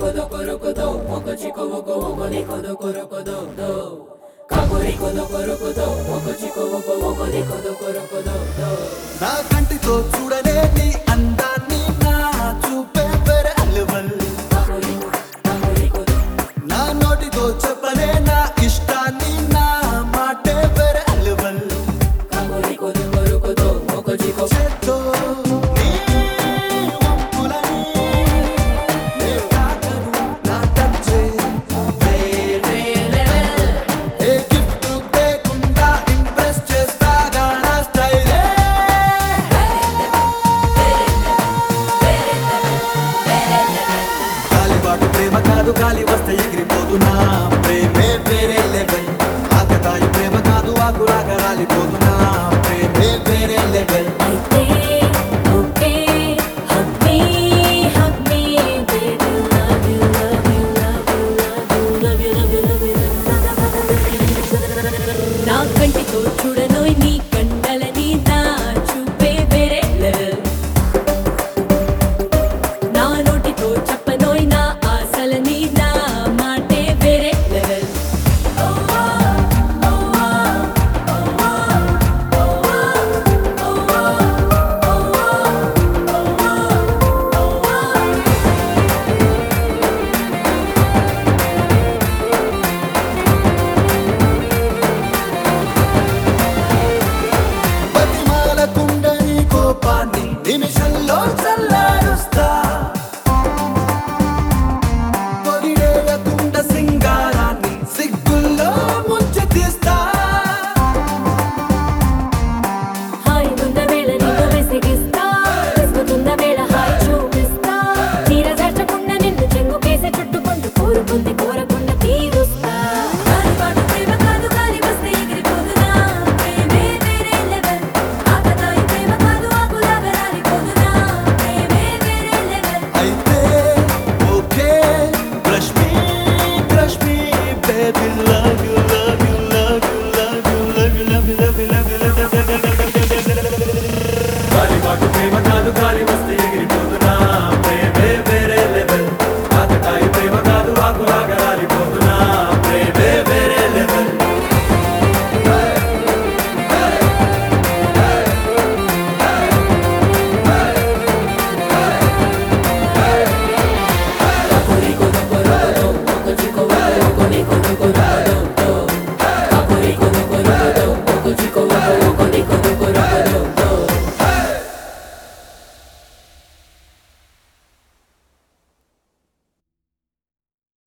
కొదో కొరకొదో ఒక చికో ఒక ఒకని కొదో కొరకొదో దో కబురి కొదో కొరకొదో ఒక చికో ఒక ఒకని కొదో కొరకొదో దో నా కంటితో చూడలే నీ అందాన్ని నా చూపే వేరే అలవల్ కబురి కబురి కొదో నా నోటితో చెప్పలే నా ఇష్టాన్ని నా మాటే వేరే అలవల్ కబురి కొదో కొరకొదో ఒక చికో చేత్తో నీ వంపులని నే తాకను నా టచ్చే వేరే లెవెల్ ఏ గిఫ్ట్ లేకుండా ఇంప్రెస్ చేస్తాగా నా స్టైలే గాలిబాటు ప్రేమ కాదు గాలి వస్తే ఎగిరిపోదు నా ప్రేమే వేరే లెవెల్ ఆకతాయి ప్రేమ కాదు ఆకులాగా రాలి